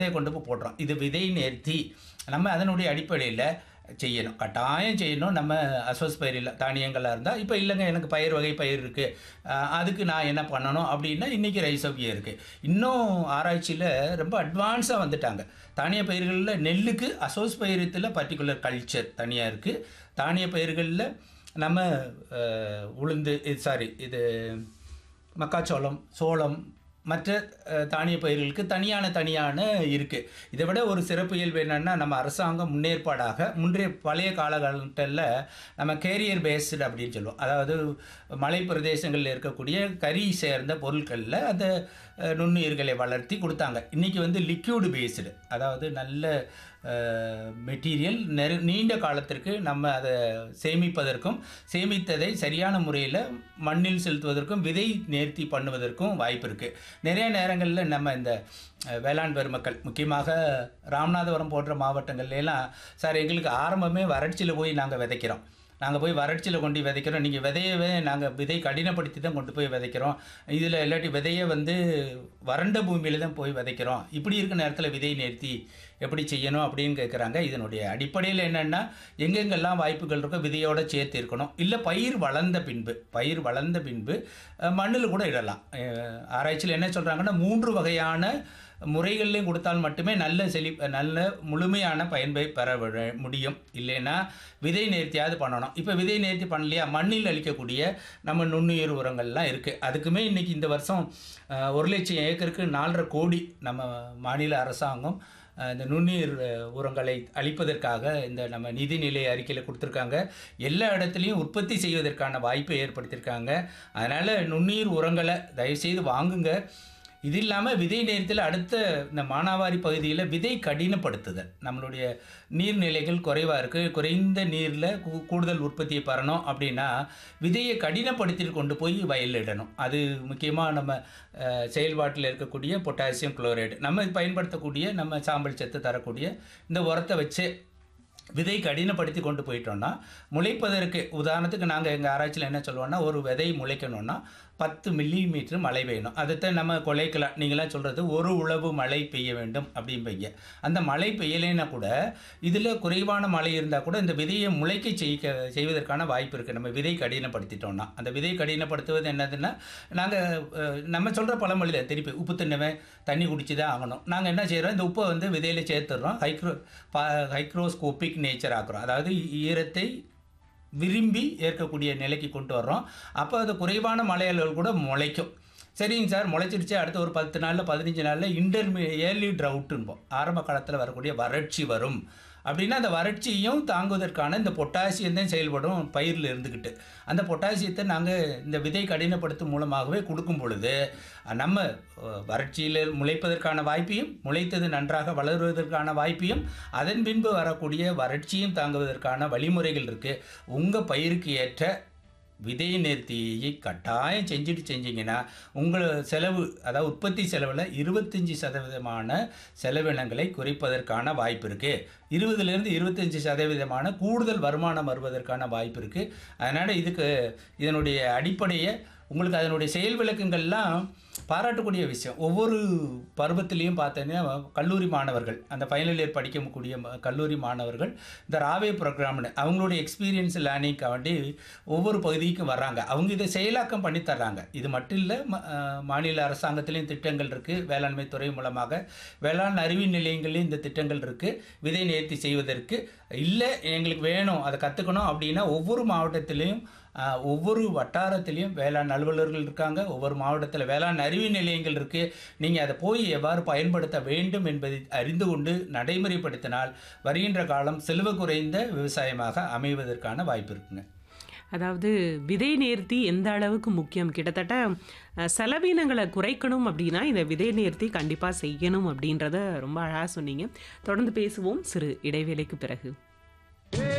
விதையை கொண்டு போய் போடுறோம் இது விதை நேர்த்தி நம்ம அதனுடைய அடிப்படையில் செய்யணும் கட்டாயம் செய்யணும் நம்ம அசோஸ் பயிரில் தானியங்களாக இருந்தால் இப்போ இல்லைங்க எனக்கு பயிர் வகை பயிர் இருக்குது அதுக்கு நான் என்ன பண்ணணும் அப்படின்னா இன்றைக்கி ரைசோபியா இருக்குது இன்னும் ஆராய்ச்சியில் ரொம்ப அட்வான்ஸாக வந்துட்டாங்க தானிய பயிர்களில் நெல்லுக்கு அசோஸ் பயிரத்தில் பர்டிகுலர் கல்ச்சர் தனியாக இருக்குது தானிய பயிர்களில் நம்ம அஹ், உளுந்து இது சாரி இது மக்காச்சோளம் சோளம் மற்ற அஹ், தானிய பயிர்களுக்கு தனியான தனியான இருக்குது இதை விட ஒரு சிறப்பு இயல்பு என்னென்னா நம்ம அரசாங்கம் முன்னேற்பாடாக முன்றைய பழைய காலகட்டத்தில் நம்ம கேரியர் பேஸ்டு அப்படின்னு சொல்லுவோம் அதாவது மலை பிரதேசங்களில் இருக்கக்கூடிய கரி சேர்ந்த பொருட்களில் அந்த அஹ், நுண்ணுயிர்களை வளர்த்தி கொடுத்தாங்க இன்றைக்கி வந்து லிக்யூடு பேஸ்டு அதாவது நல்ல மெட்டீரியல் நெரு நீண்ட காலத்திற்கு நம்ம அதை சேமிப்பதற்கும் சேமித்ததை சரியான முறையில் மண்ணில் செலுத்துவதற்கும் விதை நேர்த்தி பண்ணுவதற்கும் வாய்ப்பு இருக்குது நிறைய நேரங்களில் நம்ம இந்த அஹ், வேளாண் பெருமக்கள் முக்கியமாக ராமநாதபுரம் போன்ற மாவட்டங்கள்ல எல்லாம் சார் எங்களுக்கு ஆரம்பமே வறட்சியில் போய் நாங்கள் விதைக்கிறோம் நாங்கள் போய் வறட்சியில் கொண்டு விதைக்கிறோம் நீங்கள் விதையவே நாங்கள் விதை கடினப்படுத்தி தான் கொண்டு போய் விதைக்கிறோம் இதில் இல்லாட்டி விதையை வந்து வறண்ட பூமியில் தான் போய் விதைக்கிறோம் இப்படி இருக்க நேரத்தில் விதை நேர்த்தி எப்படி செய்யணும் அப்படின்னு கேட்குறாங்க இதனுடைய அடிப்படையில் என்னென்னா எங்கெங்கெல்லாம் வாய்ப்புகள் இருக்கோ விதையோட சேர்த்து இருக்கணும் இல்லை பயிர் வளர்ந்த பின்பு பயிர் வளர்ந்த பின்பு மண்ணில் கூட இடலாம் அஹ், ஆராய்ச்சியில் என்ன சொல்கிறாங்கன்னா மூன்று வகையான முறைகள்லையும் கொடுத்தால் மட்டுமே நல்ல செழி நல்ல முழுமையான பயன்பை பெற விட- முடியும் இல்லைன்னா விதை நேர்த்தியாவது பண்ணணும் இப்போ விதை நேர்த்தி பண்ணலையா மண்ணில் அளிக்கக்கூடிய நம்ம நுண்ணுயிர் உரங்கள்லாம் இருக்குது அதுக்குமே இன்றைக்கி இந்த வருஷம் அஹ், ஒரு லட்சம் ஏக்கருக்கு நாலரை கோடி நம்ம மாநில அரசாங்கம் அஹ், இந்த நுண்ணுயிர் அஹ், உரங்களை அளிப்பதற்காக இந்த நம்ம நிதிநிலை அறிக்கையில் கொடுத்துருக்காங்க எல்லா இடத்துலையும் உற்பத்தி செய்வதற்கான வாய்ப்பை ஏற்படுத்தியிருக்காங்க அதனால் நுண்ணுயிர் உரங்களை தயவுசெய்து வாங்குங்க இது இல்லாமல் விதை நேரத்தில் அடுத்த இந்த மானாவாரி பகுதியில் விதை கடினப்படுத்துதல் நம்மளுடைய நீர்நிலைகள் குறைவாக இருக்குது குறைந்த நீரில் கூடுதல் உற்பத்தியை பெறணும் அப்படின்னா விதையை கடினப்படுத்திட்டு கொண்டு போய் வயலில் இடணும் அது முக்கியமாக நம்ம அஹ், செயல்பாட்டில் இருக்கக்கூடிய பொட்டாசியம் குளோரைடு நம்ம பயன்படுத்தக்கூடிய நம்ம சாம்பல் சத்து தரக்கூடிய இந்த உரத்தை வச்சு விதை கடினப்படுத்தி கொண்டு போயிட்டோம்னா முளைப்பதற்கு உதாரணத்துக்கு நாங்கள் எங்கள் ஆராய்ச்சியில் என்ன சொல்லுவோம்னா ஒரு விதை முளைக்கணும்னா பத்து மில்லி மீட்டர் மழை பெய்யணும் அதைத்தான் நம்ம குலைக்கலாம் நீங்களாம் சொல்கிறது ஒரு உழவு மழை பெய்ய வேண்டும் அப்படிம்பீங்க அந்த மழை பெய்யலைன்னா கூட இதில் குறைவான மழை இருந்தால் கூட இந்த விதையை முளைக்க செய்ய செய்வதற்கான வாய்ப்பு இருக்குது நம்ம விதை கடினப்படுத்திட்டோம்னா அந்த விதை கடினப்படுத்துவது என்னதுன்னா நாங்கள் நம்ம சொல்கிற பழமொழி தான் திருப்பி உப்பு தின்னவன் தண்ணி குடிச்சு தான் ஆகணும் நாங்கள் என்ன செய்கிறோம் இந்த உப்பை வந்து விதையில் சேர்த்துடுறோம் ஹைக்ரோ பா ஹைக்ரோஸ்கோபிக் நேச்சர் ஆக்குறோம் அதாவது ஈரத்தை விரும்பி ஏற்கக்கூடிய நிலைக்கு கொண்டு வர்றோம் அப்போ அது குறைவான மழையளவுகள் கூட முளைக்கும் சரிங்க சார் முளைச்சிருச்சு அடுத்த ஒரு பத்து நாளில் பதினஞ்சு நாளில் இன்டர்மீ ஏர்லி ட்ரவுட்டுன்போம் ஆரம்ப காலத்தில் வரக்கூடிய வறட்சி வரும் அப்படின்னா அந்த வறட்சியும் தாங்குவதற்கான இந்த பொட்டாசியம் தான் செயல்படும் பயிரில் இருந்துக்கிட்டு அந்த பொட்டாசியத்தை நாங்கள் இந்த விதை கடினப்படுத்தும் மூலமாகவே கொடுக்கும் பொழுது நம்ம அஹ், வறட்சியில் முளைப்பதற்கான வாய்ப்பையும் முளைத்தது நன்றாக வளருவதற்கான வாய்ப்பையும் அதன் பின்பு வரக்கூடிய வறட்சியும் தாங்குவதற்கான வழிமுறைகள் இருக்குது உங்கள் பயிருக்கு ஏற்ற விதை நேர்த்தியை கட்டாயம் செஞ்சுட்டு செஞ்சீங்கன்னா உங்கள் செலவு அதாவது உற்பத்தி செலவில் இருபத்தஞ்சி சதவீதமான செலவினங்களை குறைப்பதற்கான வாய்ப்பு இருக்குது இருபதுலேருந்து இருபத்தஞ்சி சதவீதமான கூடுதல் வருமானம் வருவதற்கான வாய்ப்பு இருக்குது அதனால் இதுக்கு இதனுடைய அடிப்படையை உங்களுக்கு அதனுடைய செயல் விளக்கங்கள்லாம் பாராட்டக்கூடிய விஷயம் ஒவ்வொரு பருவத்திலையும் பார்த்தீங்கன்னா கல்லூரி மாணவர்கள் அந்த ஃபைனல் இயர் படிக்கக்கூடிய ம- கல்லூரி மாணவர்கள் இந்த ராவே ப்ரோக்ராம்னு அவங்களுடைய எக்ஸ்பீரியன்ஸ் லேர்னிங்காக வேண்டி ஒவ்வொரு பகுதிக்கும் வர்றாங்க அவங்க இதை செயலாக்கம் பண்ணி தர்றாங்க இது மட்டும் இல்லை ம- அஹ் மாநில அரசாங்கத்திலையும் திட்டங்கள் இருக்குது வேளாண்மை துறை மூலமாக வேளாண் அறிவியல் நிலையங்கள்லையும் இந்த திட்டங்கள் இருக்குது விதை நேர்த்தி செய்வதற்கு இல்லை எங்களுக்கு வேணும் அதை கற்றுக்கணும் அப்படின்னா ஒவ்வொரு மாவட்டத்திலையும் ஆஹ், ஒவ்வொரு வட்டாரத்திலையும் வேளாண் அலுவலர்கள் இருக்காங்க ஒவ்வொரு மாவட்டத்தில் வேளாண் அறிவியல் நிலையங்கள் இருக்குது நீங்கள் அதை போய் எவ்வாறு பயன்படுத்த வேண்டும் என்பதை அறிந்து கொண்டு நடைமுறைப்படுத்தினால் வருகின்ற காலம் செலவு குறைந்த விவசாயமாக அமைவதற்கான வாய்ப்பு இருக்குங்க அதாவது விதை நேர்த்தி எந்த அளவுக்கு முக்கியம் கிட்டத்தட்ட அஹ், செலவினங்களை குறைக்கணும் அப்படின்னா இந்த விதை நேர்த்தி கண்டிப்பாக செய்யணும் அப்படின்றத ரொம்ப அழகாக சொன்னீங்க தொடர்ந்து பேசுவோம் சிறு இடைவேளைக்கு பிறகு